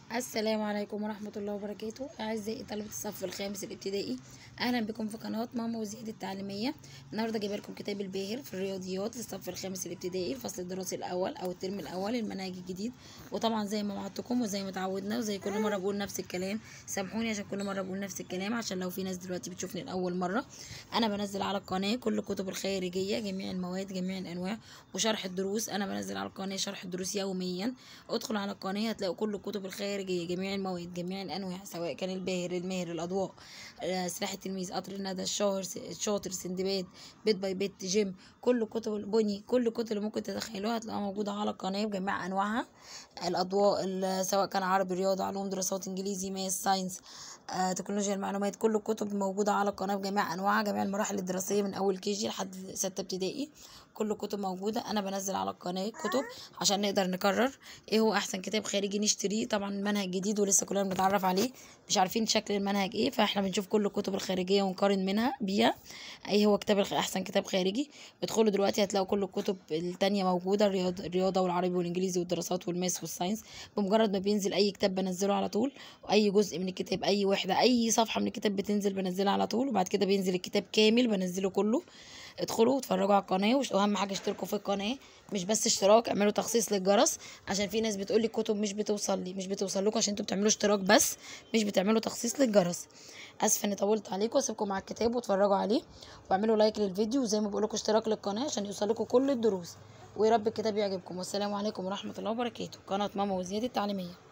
السلام عليكم ورحمة الله وبركاته أعزائي طلبة الصف الخامس الابتدائي أهلا بكم في قناة ماما وزياد التعليمية النهاردة جايبه لكم كتاب الباهر في الرياضيات للصف الخامس الابتدائي الفصل الدراسي الأول أو الترم الأول المنهج الجديد وطبعا زي ما وعدتكم وزي ما اتعودنا وزي كل مرة بقول نفس الكلام سامحوني عشان كل مرة بقول نفس الكلام عشان لو في ناس دلوقتي بتشوفني لأول مرة أنا بنزل على القناة كل الكتب الخارجية جميع المواد جميع الأنواع وشرح الدروس أنا بنزل على القناة شرح الدروس يوميا ادخلوا على القناة هتلاقوا كل الكتب الخارجية جميع المواد جميع الأنواع سواء كان الباهر الماهر الأضواء آه، سلاح التلميذ قطر الندى الشاهر س- الشاطر سندباد بيت باي بيت جيم كل كتب البني كل الكتب اللي ممكن تتخيلوها هتلاقوها موجودة على القناة بجميع أنواعها الأضواء ال- سواء كان عربي رياضة علوم دراسات إنجليزي ماس ساينس آه، تكنولوجيا المعلومات كل الكتب موجودة على القناة بجميع أنواعها جميع المراحل الدراسية من أول كيجي لحد ستة ابتدائي كل الكتب موجودة أنا بنزل على القناة كتب عشان نقدر نقرر إيه هو أحسن كتاب خارجي نشتريه طبعا المنهج جديد ولسه كلنا بنتعرف عليه مش عارفين شكل المنهج إيه فإحنا بنشوف كل الكتب الخارجية ونقارن منها بيها أي هو كتاب الخ- أحسن كتاب خارجي ادخلوا دلوقتي هتلاقوا كل الكتب التانية موجودة الرياضة, الرياضة والعربي والإنجليزي والدراسات والماس والساينس بمجرد ما بينزل أي كتاب بنزله على طول وأي جزء من الكتاب أي وحدة أي صفحة من الكتاب بتنزل بنزلها على طول وبعد كده بينزل الكتاب كامل بنزله كله ادخلوا واتفرجوا على القناه وش- واهم حاجه اشتركوا في القناه مش بس اشتراك اعملوا تخصيص للجرس عشان في ناس بتقول لي الكتب مش بتوصل لي مش بتوصل لكم عشان انتوا بتعملوا اشتراك بس مش بتعملوا تخصيص للجرس اسفه اني طولت عليكم واسيبكم مع الكتاب واتفرجوا عليه واعملوا لايك للفيديو وزي ما بقول لكم اشتراك للقناه عشان يوصل لكم كل الدروس ويا رب الكتاب يعجبكم والسلام عليكم ورحمه الله وبركاته قناه ماما وزياد التعليميه